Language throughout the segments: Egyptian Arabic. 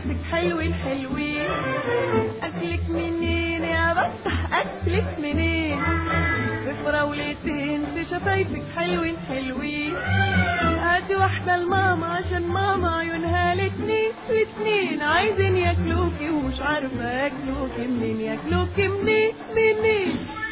شفايفك حلوين حلوين اكلك منين يا بفتح اكلك منين في فراولتين في شفايفك حلوين حلوين هاتي واحدة لماما عشان ماما عيونها الاتنين الاتنين عايزين ياكلوكي ومش عارفة ياكلوكي منين ياكلوكي منين منين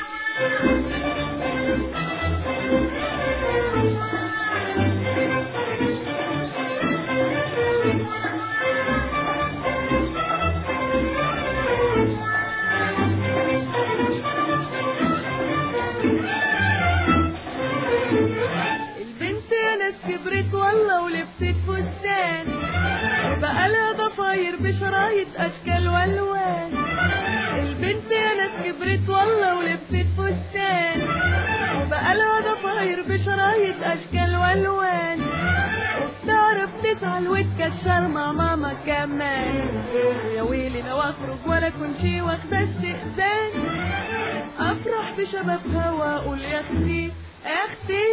البنت يا ناس كبرت والله ولبست فستان بقى لها ضفاير بشرايط اشكال والوان البنت يا ناس كبرت والله ولبست فستان بقى لها ضفاير بشرايط اشكال والوان وبتعرف تزعل وتكشر مع ماما كمان يا ويلي لو اخرج ولا كنت واخده استئذان افرح بشبابها واقول يا اختي يا اختي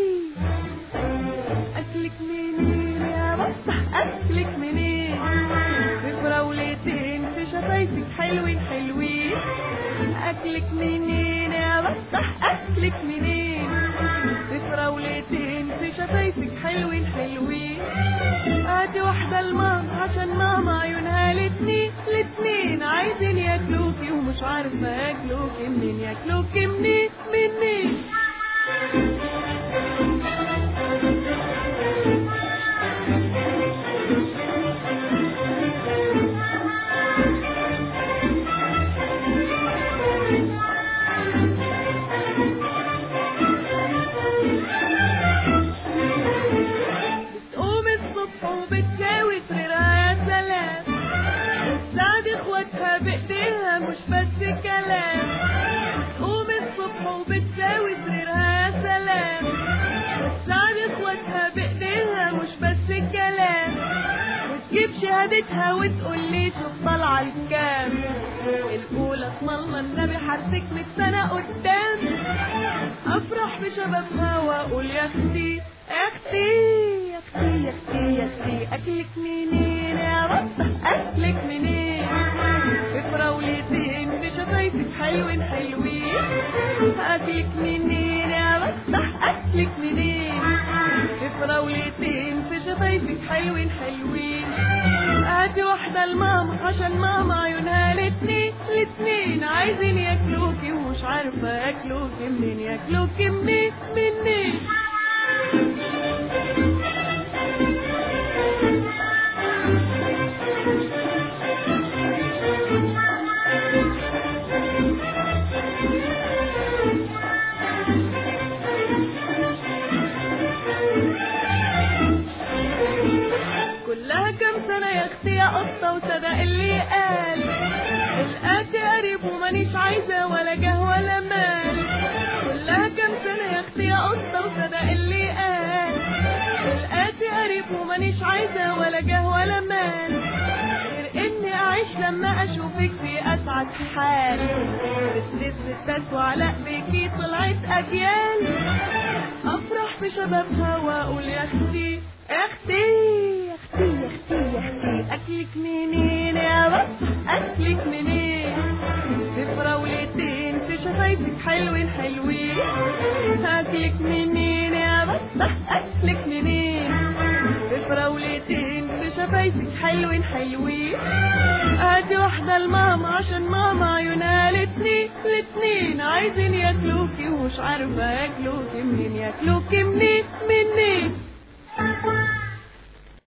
اكلك منين يا بفتح اكلك منين في فراولتين في شفايفك حلوين حلوين اكلك منين يا بفتح اكلك منين في فراولتين في شفايفك حلوين حلوين هاتي واحدة لماما عشان ماما عيونها الاتنين الاتنين عايزين ياكلوكي ومش عارفة ياكلوكي منين ياكلوكي منين منين بتقوم الصبح وبتساوي سريرها يا سلام بتساعد اخواتها بايديها مش بس كلام بتقوم الصبح وبتساوي سريرها يا سلام بتساعد اخواتها بايديها مش بس كلام وتجيب شهادتها وتقول لي شوف طالعه الكام الاولى اسم الله النبي حرسك من سنه قدام افرح بشبابها واقول يا اختي يا اختي يا اختي يا اختي يا اختي اكلك منين يا رب اكلك منين في فراولتين في شفايفك حلوين حلوين اكلك منين يا رب اكلك منين في فراولتين في شفايفك حلوين حلوين هاتي واحدة لماما عشان ماما عيونها الاتنين الاتنين عايزين ياكلوكي ومش عارفة ياكلوكي منين ياكلوكي منين منين كلها كام سنة يا اختي يا قطة وصدق اللي قال القاتي قريب ومانيش عايزة ولا جه ولا مال كلها كام سنة يا اختي يا قطة وصدق اللي قال القاتي قريب ومانيش عايزة ولا جه ولا مال غير اني اعيش لما اشوفك في اسعد حال بتلف الستات وعلاء بيكي طلعت اجيال افرح بشبابها واقول يا اختي يا اختي يا اختي يا اختي يا اختي اكلك منين يا بطة اكلك منين في فراولتين في شفايفك حلوين حلوين اكلك منين يا بطة اكلك منين في فراولتين في شفايفك حلوين حلوين هاتي واحدة لماما عشان ماما عيونها الاتنين الاتنين عايزين ياكلوكي ومش عارفة ياكلوكي منين ياكلوكي منين منين